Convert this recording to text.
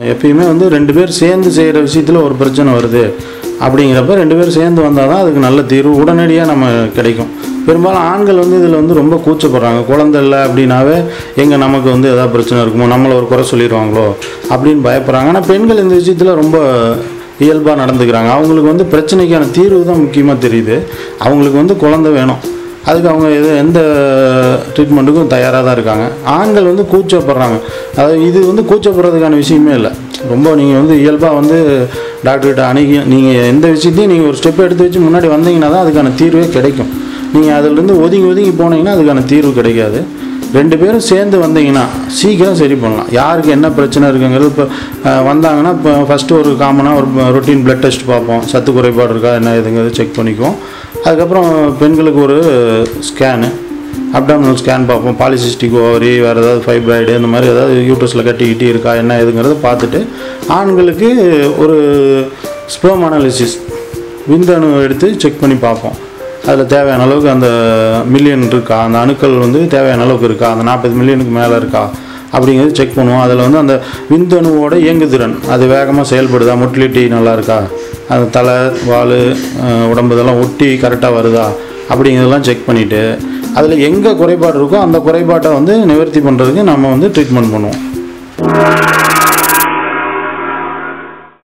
எப்பயுமே வந்து ரெண்டு பேர் சேர்ந்து செய்கிற விஷயத்தில் ஒரு பிரச்சனை வருது அப்படிங்கிறப்ப ரெண்டு பேர் சேர்ந்து வந்தால் தான் அதுக்கு நல்ல தீர்வு உடனடியாக நம்ம கிடைக்கும் பெரும்பாலும் ஆண்கள் வந்து இதில் வந்து ரொம்ப கூச்சப்படுறாங்க குழந்தை இல்லை அப்படின்னாவே எங்கே நமக்கு வந்து எதாவது பிரச்சனை இருக்குமோ நம்மளை ஒரு குறை சொல்லிடுவாங்களோ அப்படின்னு பயப்படுறாங்க ஆனால் பெண்கள் இந்த விஷயத்தில் ரொம்ப இயல்பாக நடந்துக்கிறாங்க அவங்களுக்கு வந்து பிரச்சனைக்கான தீர்வு தான் முக்கியமாக தெரியுது அவங்களுக்கு வந்து குழந்தை வேணும் அதுக்கு அவங்க எது எந்த ட்ரீட்மெண்ட்டுக்கும் தயாராக தான் இருக்காங்க ஆண்கள் வந்து கூச்சப்படுறாங்க அதாவது இது வந்து கூச்சப்படுறதுக்கான விஷயமே இல்லை ரொம்ப நீங்கள் வந்து இயல்பாக வந்து டாக்டர்கிட்ட அணுகி நீங்கள் எந்த விஷயத்தையும் நீங்கள் ஒரு ஸ்டெப் எடுத்து வச்சு முன்னாடி வந்தீங்கன்னா தான் அதுக்கான தீர்வே கிடைக்கும் நீங்கள் அதிலிருந்து ஒதுங்கி ஒதுங்கி போனீங்கன்னா அதுக்கான தீர்வு கிடைக்காது ரெண்டு பேரும் சேர்ந்து வந்தீங்கன்னா சீக்கிரம் சரி பண்ணலாம் யாருக்கு என்ன பிரச்சனை இருக்குங்கிறது இப்போ அஹ், வந்தாங்கன்னா இப்போ ஃபஸ்ட்டு ஒரு காமனாக ஒரு ரொட்டீன் பிளட் டெஸ்ட் பார்ப்போம் சத்து குறைபாடு இருக்கா என்ன இதுங்கிறது செக் பண்ணிக்குவோம் அதுக்கப்புறம் பெண்களுக்கு ஒரு ஸ்கேனு அப்டாமினல் ஸ்கேன் பார்ப்போம் பாலிசிஸ்டிக் ஓவரி வேறு ஏதாவது ஃபைப்ராய்டு இந்த மாதிரி ஏதாவது யூட்ரஸில் கட்டி கிட்டி இருக்கா என்ன இதுங்கிறத பார்த்துட்டு ஆண்களுக்கு ஒரு ஸ்பெர்ம் அனாலிசிஸ் விந்தணு எடுத்து செக் பண்ணி பார்ப்போம் அதில் தேவையான அளவுக்கு அந்த மில்லியன் இருக்கா அந்த அணுக்கள் வந்து தேவையான அளவுக்கு இருக்கா அந்த நாற்பது மில்லியனுக்கு மேலே இருக்கா அப்படிங்கிறது செக் பண்ணுவோம் அதில் வந்து அந்த விந்தணுவோட இயங்குதிறன் அது வேகமாக செயல்படுதா மொட்டிலிட்டி நல்லா இருக்கா அந்த தலை வால் அஹ், உடம்பு இதெல்லாம் ஒட்டி கரெக்டாக வருதா அப்படிங்கிறதெல்லாம் செக் பண்ணிவிட்டு அதில் எங்கே குறைபாடு இருக்கோ அந்த குறைபாட்டை வந்து நிவர்த்தி பண்ணுறதுக்கு நம்ம வந்து ட்ரீட்மெண்ட் பண்ணுவோம்